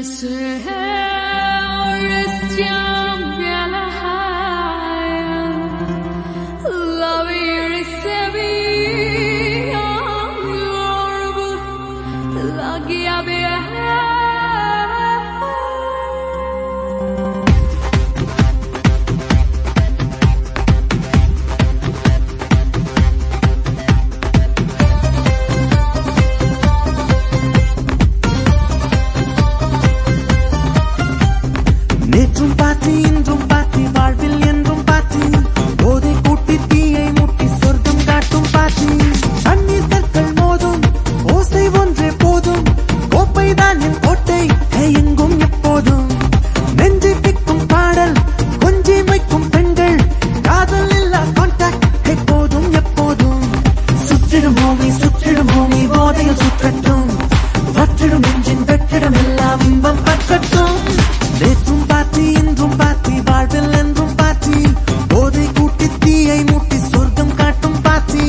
நேற்றும் பாத்தி இன்றும் பாத்தி வாழ்வில் என்றும் பாத்தி போதை கூட்டி தீயை முட்டி சொர்க்கம் காட்டும் பாத்தி தண்ணீர் கற்கள் மோதும் ஓசை ஒன்றே போதும் கோப்பை தான் என் கோட்டை ஹே, எங்கும் எப்போதும் நெஞ்சை பிக்கும் பாடல் கொஞ்சி வைக்கும் பெண்கள் காதல் இல்லா கான்டாக்ட் எப்போதும் எப்போதும் சுற்றிடும் பூமி சுற்றிடும் பூமி போதையில் சுற்றட்டும் வற்றிடும் நெஞ்சின் வெற்றிடம் எல்லாம் இன்பம் பற்றட்டும் நேற்றும் பாத்தி இன்றும் பாத்தி வாழ்வில் என்றும் பாத்தி போதை கூட்டி தீயை மூட்டி சொர்க்கம் காட்டும் பாத்தி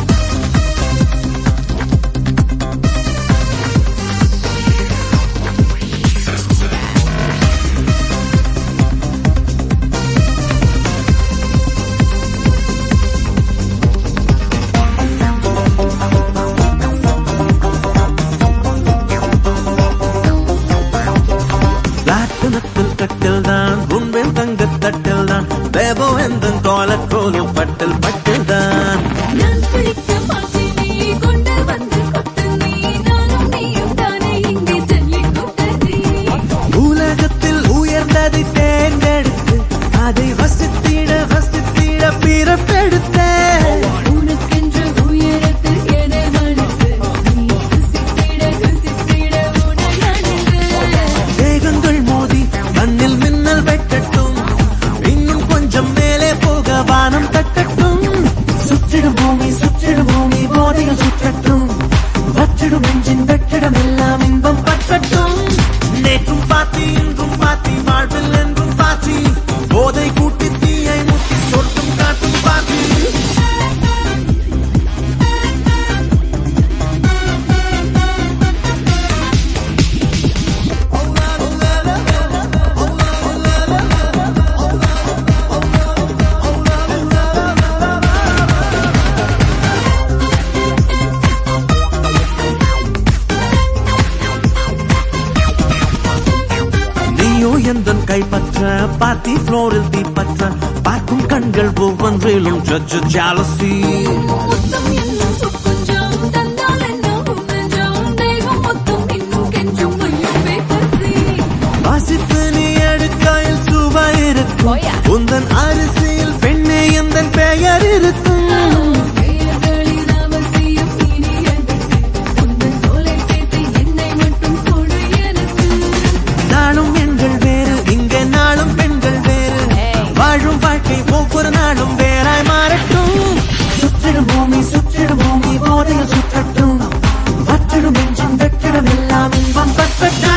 லாட்டனத்தில் கட்டில் தான் உண்மையில் தங்க தட்டில் தான் தேவோ எந்த கோலக்கோலும் பட்டில் பட்டில் தான் நான் குளிக்க மாட்டேன் நீ கொண்டு வந்து கொட்டு நீ நானும் நீயும் தானே இங்கே ஜல்லி கொட்டது உலகத்தில் உயர்ந்ததை தேர்ந்தெடுத்து அதை வசித்திட வசித்திட பிறப்பெடுத்தேன் உனக்கென்று உயரத்தில் என மனசு நீ குசித்திட குசித்திட உனக்கு வேகங்கள் மோதி மண்ணில் மின்னல் வெட்டட்டும் இன்னும் கொஞ்சம் மேலே போக வானம் தட்டட்டும் சுற்றிடும் பூமி சுற்றிடும் பூமி போதையில் சுற்றட்டும் வற்றிடும் நெஞ்சின் வெற்றிடம் எல்லாம் இன்பம் பற்றட்டும் நேற்றும் பாத்தி இன்றும் பாத்தி வாழ்வில் என்றும் பாத்தி போதை கூட்டி தீயை முட்டி சொர்க்கம் காட்டும் பாத்தி நீயோ எந்தன் கைப்பற்ற பாத்தி ஃப்ளோரில் தீப்பற்ற பார்க்கும் கண்கள் ஒவ்வொன்றிலும் ஜட்ஜு ஜாலசி மொத்தம் என்னும் சொற்குஞ்சம் தந்தால் என்ன உன்னஞ்சம் தேகம் மொத்தம் இன்னும் கெஞ்சும் ஐயோவே பசி வாசித்து நீ எடுக்கையில் சுவை இருக்கும் உந்தன் அரிசியில் பெண்ணே எந்தன் பெயர் இருக்கும் பெயர்களின் அவசியம் இனி எதற்கு உந்தன் தொலைபேசி என்னை மட்டும் கொடு எனக்கு நாளும் எண்கள் வேறு இங்கே நாளும் பெண்கள் வேறு வாழும் வாழ்க்கை ஒவ்வொரு நாளும் வேறாய் மாறட்டும் சுற்றிடும் பூமி சுற்றிடும் பூமி போதையில் சுற்றட்டும் வற்றிடும் நெஞ்சின் வெற்றிடம் எல்லாம் இன்பம் பற்றட்டும்